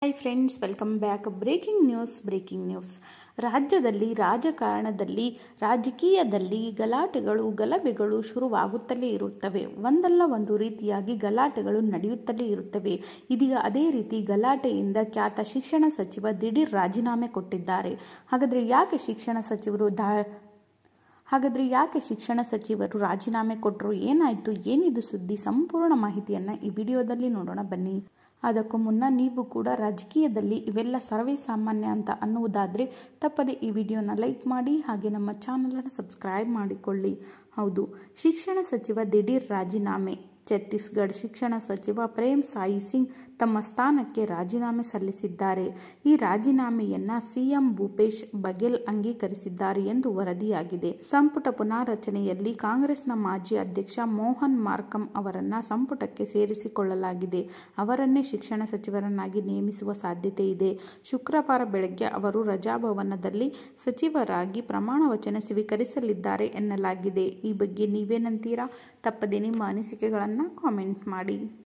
hi friends welcome back breaking news breaking news ರಾಜ್ಯದಲ್ಲಿ ರಾಜಕಾರಣದಲ್ಲಿ ರಾಜಕೀಯದಲ್ಲಿ ಗಲಾಟೆಗಳು ಗಲಭೆಗಳು ಶುರುವಾಗುತ್ತಲೇ ಇರುತ್ತವೆ ಒಂದಲ್ಲ ಒಂದು ರೀತಿಯಾಗಿ ಗಲಾಟೆಗಳು ನಡೆಯುತ್ತಲೇ ಇರುತ್ತವೆ ಇದೀಗ ಅದೇ ರೀತಿ ಗಲಾಟೆಯಿಂದ ಖ್ಯಾತ ಶಿಕ್ಷಣ ಸಚಿವ ದಿಢೀರ್ ರಾಜೀನಾಮೆ ಕೊಟ್ಟಿದ್ದಾರೆ ಹಾಗಾದರೆ ಯಾಕೆ ಶಿಕ್ಷಣ ಸಚಿವರು ದಾ ಹಾಗಾದರೆ ಯಾಕೆ ಶಿಕ್ಷಣ ಸಚಿವರು ರಾಜೀನಾಮೆ ಕೊಟ್ಟರು ಏನಾಯಿತು ಏನಿದು ಸುದ್ದಿ ಸಂಪೂರ್ಣ ಮಾಹಿತಿಯನ್ನು ಈ ವಿಡಿಯೋದಲ್ಲಿ ನೋಡೋಣ ಬನ್ನಿ ಅದಕ್ಕೂ ಮುನ್ನ ನೀವು ಕೂಡ ರಾಜಕೀಯದಲ್ಲಿ ಇವೆಲ್ಲ ಸರ್ವೇ ಸಾಮಾನ್ಯ ಅಂತ ಅನ್ನುವುದಾದರೆ ತಪ್ಪದೆ ಈ ವಿಡಿಯೋನ ಲೈಕ್ ಮಾಡಿ ಹಾಗೆ ನಮ್ಮ ಚಾನಲನ್ನು ಸಬ್ಸ್ಕ್ರೈಬ್ ಮಾಡಿಕೊಳ್ಳಿ ಹೌದು ಶಿಕ್ಷಣ ಸಚಿವ ದಿಢೀರ್ ರಾಜೀನಾಮೆ ಛತ್ತೀಸ್ಗಢ ಶಿಕ್ಷಣ ಸಚಿವ ಪ್ರೇಮ್ ಸಾಯಿ ಸಿಂಗ್ ತಮ್ಮ ಸ್ಥಾನಕ್ಕೆ ರಾಜೀನಾಮೆ ಸಲ್ಲಿಸಿದ್ದಾರೆ ಈ ರಾಜೀನಾಮೆಯನ್ನ ಸಿಎಂ ಭೂಪೇಶ್ ಬಘೇಲ್ ಅಂಗೀಕರಿಸಿದ್ದಾರೆ ಎಂದು ವರದಿಯಾಗಿದೆ ಸಂಪುಟ ಪುನಾರಚನೆಯಲ್ಲಿ ಕಾಂಗ್ರೆಸ್ನ ಮಾಜಿ ಅಧ್ಯಕ್ಷ ಮೋಹನ್ ಮಾರ್ಕಮ್ ಅವರನ್ನ ಸಂಪುಟಕ್ಕೆ ಸೇರಿಸಿಕೊಳ್ಳಲಾಗಿದೆ ಅವರನ್ನೇ ಶಿಕ್ಷಣ ಸಚಿವರನ್ನಾಗಿ ನೇಮಿಸುವ ಸಾಧ್ಯತೆ ಇದೆ ಶುಕ್ರವಾರ ಬೆಳಗ್ಗೆ ಅವರು ರಜಾಭವನದಲ್ಲಿ ಸಚಿವರಾಗಿ ಪ್ರಮಾಣ ವಚನ ಸ್ವೀಕರಿಸಲಿದ್ದಾರೆ ಎನ್ನಲಾಗಿದೆ ಈ ಬಗ್ಗೆ ನೀವೇನಂತೀರಾ ತಪ್ಪದೆ ನಿಮ್ಮ ಅನಿಸಿಕೆಗಳನ್ನು ಕಾಮೆಂಟ್ ಮಾಡಿ